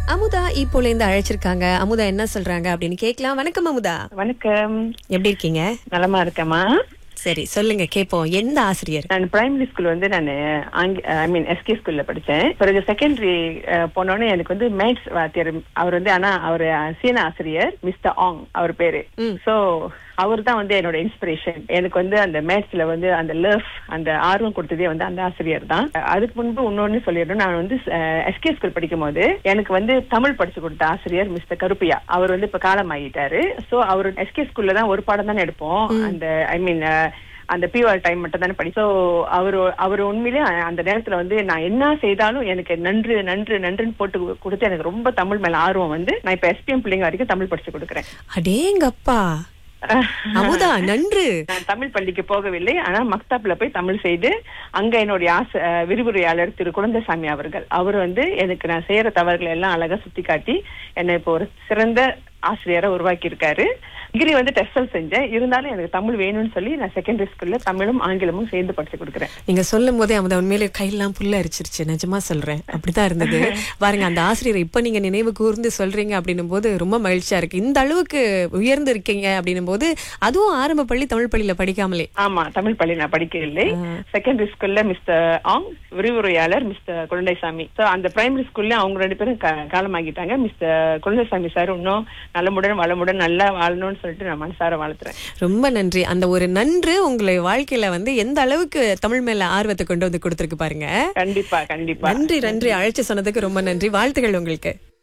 அமுதா இப்போல இருந்து அழைச்சிருக்காங்க அமுதா என்ன சொல்றாங்க அப்படின்னு கேட்கலாம் வணக்கம் அமுதா வணக்கம் எப்படி இருக்கீங்க நலமா இருக்கேம்மா சரி சொல்லுங்க கேப்போம் எந்த ஆசிரியர் நான் பிரைமரி ஸ்கூல் வந்து நான் ஐ மீன் எஸ்கே ஸ்கூல்ல படிச்சேன் பிறகு செகண்டரி போனோடனே எனக்கு வந்து மேத்ஸ் வாத்தியார் அவர் வந்து ஆனா அவர் சீன ஆசிரியர் மிஸ்டர் ஆங் அவர் பேரு ம். சோ அவர் தான் வந்து என்னோட இன்ஸ்பிரேஷன் எனக்கு வந்து அந்த மேத்ஸ்ல வந்து அந்த லவ் அந்த ஆர்வம் கொடுத்ததே வந்து அந்த ஆசிரியர் தான் அதுக்கு முன்பு இன்னொன்னு சொல்லிடுறேன் நான் வந்து எஸ்கே ஸ்கூல் படிக்கும் போது எனக்கு வந்து தமிழ் படிச்சு கொடுத்த ஆசிரியர் மிஸ்டர் கருப்பையா அவர் வந்து இப்ப காலம் ஆகிட்டாரு சோ அவர் எஸ்கே ஸ்கூல்ல தான் ஒரு பாடம் தானே எடுப்போம் அந்த ஐ மீன் அந்த பியூஆர் டைம் மட்டும் தானே படி ஸோ அவர் அவர் உண்மையிலே அந்த நேரத்துல வந்து நான் என்ன செய்தாலும் எனக்கு நன்று நன்று நன்றுன்னு போட்டு கொடுத்து எனக்கு ரொம்ப தமிழ் மேல ஆர்வம் வந்து நான் இப்ப எஸ்பிஎம் பிள்ளைங்க வரைக்கும் தமிழ் படிச்சு கொடுக்குறேன் அடேங்கப்பா அமுதா நன்று நான் தமிழ் பள்ளிக்கு போகவில்லை ஆனா மக்தாப்ல போய் தமிழ் செய்து அங்க என்னுடைய ஆச அஹ் விரிவுரையாளர் திரு குழந்தைசாமி அவர்கள் அவர் வந்து எனக்கு நான் செய்யற தவறுகளை எல்லாம் அழகா சுட்டி காட்டி என்னை இப்போ ஒரு சிறந்த ஆசிரியரை உருவாக்கி இருக்காரு டிகிரி வந்து டெஸ்டல் செஞ்சேன் இருந்தாலும் எனக்கு தமிழ் வேணும்னு சொல்லி நான் செகண்டரி ஸ்கூல்ல தமிழும் ஆங்கிலமும் சேர்ந்து படிச்சு கொடுக்குறேன் நீங்க சொல்லும் போதே அமுதா உண்மையிலே கையெல்லாம் புல்ல அரிச்சிருச்சு நிஜமா சொல்றேன் அப்படிதான் இருந்தது பாருங்க அந்த ஆசிரியரை இப்ப நீங்க நினைவு கூர்ந்து சொல்றீங்க அப்படின்னும் போது ரொம்ப மகிழ்ச்சியா இருக்கு இந்த அளவுக்கு உயர்ந்து இருக்கீங்க அப்படின்னும் போது அதுவும் ஆரம்ப பள்ளி தமிழ் பள்ளியில படிக்காமலே ஆமா தமிழ் பள்ளி நான் படிக்கவில்லை செகண்டரி ஸ்கூல்ல மிஸ்டர் ஆங் விரிவுரையாளர் மிஸ்டர் குழந்தைசாமி சோ அந்த பிரைமரி ஸ்கூல்ல அவங்க ரெண்டு பேரும் கா- காலமாகிட்டாங்க மிஸ்டர் குழந்தைசாமி சார் இன்னும் நலமுடன் வளமுடன் நல்லா வாழணும்னு சொல்லிட்டு நான் மனசார வாழ்த்துறேன் ரொம்ப நன்றி அந்த ஒரு நன்று உங்களை வாழ்க்கையில வந்து எந்த அளவுக்கு தமிழ் மேல ஆர்வத்தை கொண்டு வந்து கொடுத்திருக்கு பாருங்க கண்டிப்பா கண்டிப்பா நன்றி நன்றி அழைச்சு சொன்னதுக்கு ரொம்ப நன்றி வாழ்த்துக்கள் உங்களுக்கு